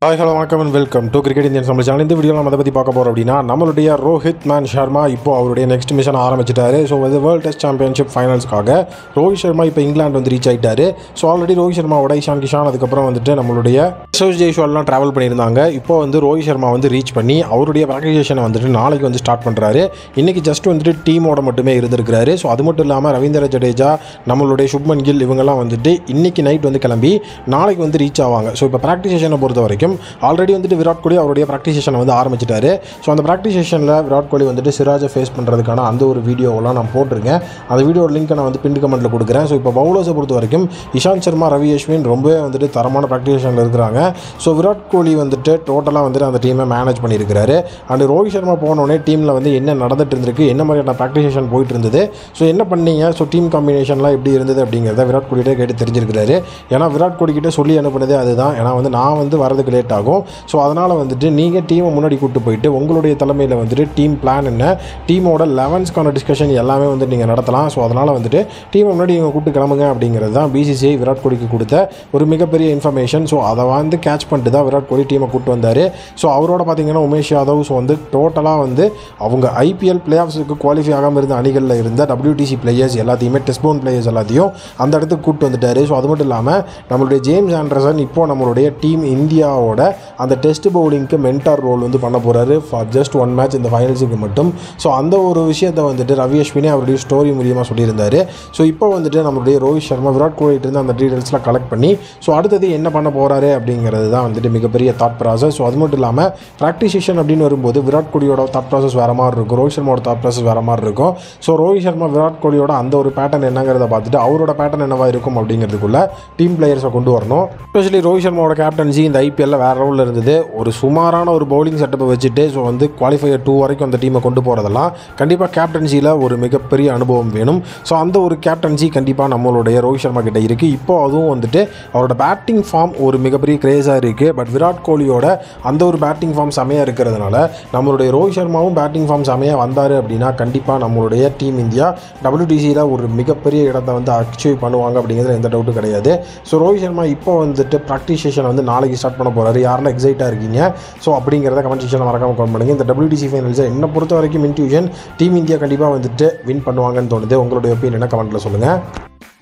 hi hello வணக்கம் and welcome to cricket Indian சம்பள channel இந்த வீடியோ நம்ம அதை பற்றி பார்க்க போகிறோம் அப்படின்னா நம்மளுடைய ரோஹித் மேன் சர்மா இப்போ அவருடைய நெக்ஸ்ட் மிஷன் ஆரம்பிச்சிட்டாரு ஸோ இது வேர்ல்டு டெஸ்ட் சாம்பியன்ஷிப் ஃபைனல்ஸ்க்காக ரோஹித் சர்மா இப்போ இங்கிலாந்து வந்து ரீச் ஆயிட்டாரு ஸோ ஆல்ரெடி ரோஹித் சர்மாவோட இஷான் கிஷான் அதுக்கப்புறம் வந்துட்டு நம்மளுடைய சோஸ் ஜெய்ஸ்வால்லாம் ட்ராவல் பண்ணியிருந்தாங்க இப்போ வந்து ரோஹித் சர்மா வந்து ரீச் பண்ணி அவருடைய ப்ராக்டிசேஷனை வந்துட்டு நாளைக்கு வந்து ஸ்டார்ட் பண்ணுறாரு இன்றைக்கி ஜஸ்ட் வந்துட்டு டீமோட மட்டுமே இருந்திருக்கிறாரு ஸோ அது மட்டும் இல்லாமல் ரவீந்திர ஜடேஜா நம்மளுடைய சுப்மன் கில் இவங்கெல்லாம் வந்துட்டு இன்னைக்கு நைட் வந்து கிளம்பி நாளைக்கு வந்து ரீச் ஆவாங்க ஸோ இப்போ ப்ராக்டிஸ் செஷனை பொறுத்த வரைக்கும் ஆல்ரெடி வந்துட்டு விராட் கோலி அவருடைய ப்ராக்டிஸ் செஷனை வந்து ஆரம்பிச்சிட்டாரு ஸோ அந்த ப்ராக்டிஸ் செஷனில் விராட் கோலி வந்துட்டு சிராஜை ஃபேஸ் பண்ணுறதுக்கான அந்த ஒரு வீடியோவெல்லாம் நான் போட்டிருக்கேன் அந்த வீடியோ லிங்க்கை நான் வந்து பின் கமெண்ட்டில் கொடுக்குறேன் ஸோ இப்போ பவுலர்ஸை பொறுத்த வரைக்கும் இஷாந்த் சர்மா ரவி அஸ்வின் ரொம்பவே வந்துட்டு தரமான ப்ராக்டிஸ் செஷனில் இருக்கிறாங்க ஸோ விராட் கோலி வந்துட்டு டோட்டலாக வந்துட்டு அந்த டீமை மேனேஜ் பண்ணியிருக்கிறாரு அண்ட் ரோஹித் சர்மா போனோடனே டீமில் வந்து என்ன நடந்துட்டு இருந்திருக்கு என்ன மாதிரியான ப்ராக்டிஸ் செஷன் போயிட்டு இருந்தது ஸோ என்ன பண்ணீங்க ஸோ டீம் காம்பினேஷன்லாம் எப்படி இருந்தது அப்படிங்கிறத விராட் கோலிகிட்டே கேட்டு தெரிஞ்சிருக்கிறாரு ஏன்னா விராட் கோலி கிட்ட சொல்லி அனுப்புனதே அதுதான் ஏன்னா வந்து நான் வந்து வரதுக்கு லேட் ஆகும் ஸோ அதனால் வந்துட்டு நீங்கள் டீமை முன்னாடி கூட்டு போயிட்டு உங்களுடைய தலைமையில் வந்துட்டு டீம் பிளான் என்ன டீமோட லெவன்ஸ்க்கான டிஸ்கஷன் எல்லாமே வந்து நீங்கள் நடத்தலாம் ஸோ அதனால் வந்துட்டு டீமை முன்னாடி நீங்கள் கூட்டு கிளம்புங்க அப்படிங்கிறது தான் பிசிசிஐ விராட் கோலிக்கு கொடுத்த ஒரு மிகப்பெரிய இன்ஃபர்மேஷன் ஸோ அதை வந்து கேட்ச் பண்ணிட்டு தான் விராட் கோலி டீமை கூட்டு வந்தார் ஸோ அவரோட பார்த்தீங்கன்னா உமேஷ் யாதவ் ஸோ வந்து டோட்டலாக வந்து அவங்க ஐபிஎல் பிளே ஆஃப்ஸுக்கு குவாலிஃபை ஆகாமல் இருந்த அணிகளில் இருந்த WTC பிளேயர்ஸ் எல்லாத்தையுமே டெஸ்ட் போன் பிளேயர்ஸ் எல்லாத்தையும் அந்த இடத்துக்கு கூட்டு வந்துட்டார் ஸோ அது மட்டும் இல்லாமல் நம்மளுடைய ஜேம்ஸ் ஆண்டர்சன் இப்போ நம்மளுடைய டீம் இந்தியாவோட அந்த டெஸ்ட் பவுலிங்க்கு மென்டார் ரோல் வந்து பண்ண போகிறாரு ஃபார் ஜஸ்ட் ஒன் மேட்ச் இந்த ஃபைனல்ஸுக்கு மட்டும் ஸோ அந்த ஒரு விஷயத்தை வந்துட்டு ரவி அஸ்வினே அவருடைய ஸ்டோரி மூலியமாக சொல்லியிருந்தாரு ஸோ இப்போ வந்துட்டு நம்மளுடைய ரோஹித் சர்மா விராட் கோலிட்டு இருந்து அந்த டீடைல்ஸ்லாம் கலெக்ட் பண்ணி ஸோ அடுத்தது என்ன பண்ண போகிறாரு அப்படிங்கிறது தான் வந்துட்டு மிகப்பெரிய தாட் ப்ராசஸ் ஸோ அது மட்டும் இல்லாமல் ப்ராக்டிஸ் செஷன் அப்படின்னு வரும்போது விராட் கோலியோட தாட் ப்ராசஸ் வேறு மாதிரி இருக்கும் ரோஹித் சர்மாவோட தாட் ப்ராசஸ் வேறு மாதிரி இருக்கும் ஸோ ரோஹித் சர்மா விராட் கோலியோட அந்த ஒரு பேட்டர்ன் என்னங்கிறத பார்த்துட்டு அவரோட பேட்டர்ன் என்னவா இருக்கும் அப்படிங்கிறதுக்குள்ள டீம் பிளேயர்ஸை கொண்டு வரணும் எஸ்பெஷலி ரோஹித் சர்மாவோட கேப்டன்சி இந்த ஐபிஎல்ல வேற ரோலில் இருந்தது ஒரு சுமாரான ஒரு பவுலிங் செட்டப்பை வச்சுட்டு ஸோ வந்து குவாலிஃபையர் டூ வரைக்கும் அந்த டீமை கொண்டு போகிறதெல்லாம் கண்டிப்பாக கேப்டன்சியில் ஒரு மிகப்பெரிய அனுபவம் வேணும் ஸோ அந்த ஒரு கேப்டன்சி கண்டிப்பாக நம்மளுடைய ரோஹித் சர்மா கிட்ட இருக்குது இப்போ அதுவும் வந்துட்டு அவரோட பேட்டிங் ஃபார்ம் ஒரு மிகப்பெரிய கிரேஸாக இருக்குது பட் விராட் கோலியோட அந்த ஒரு பேட்டிங் ஃபார்ம் செமையாக இருக்கிறதுனால நம்மளுடைய ரோஹித் சர்மாவும் பேட்டிங் ஃபார்ம் செமையாக வந்தார் அப்படின்னா கண்டிப்பாக நம்மளுடைய டீம் இந்தியா WTC-ல ஒரு மிகப்பெரிய இடத்தை வந்து அச்சீவ் பண்ணுவாங்க அப்படிங்கிறதுல எந்த டவுட்டும் கிடையாது ஸோ ரோஹித் சர்மா இப்போ வந்துட்டு ப்ராக்டிஸ் செஷன் வந்து நாளைக்கு ஸ்டார்ட் பண்ண போகிறாரு யாரெல்லாம் எக்ஸைட்டாக இருக்கீங்க ஸோ அப்படிங்கிறத கமெண்ட் செக்ஷனில் மறக்காம கமெண்ட் பண்ணுங்கள் இந்த WTC ஃபைனல்ஸை என்னை பொறுத்த வரைக்கும் இன்ட்யூஷன் டீம் இந்தியா கண்டிப்பாக வந்துட்டு வின் பண்ணுவாங்கன்னு தோணுது உங்களுடைய ஒப்பீனியனை கமெண்ட்டில் சொல்லுங்கள்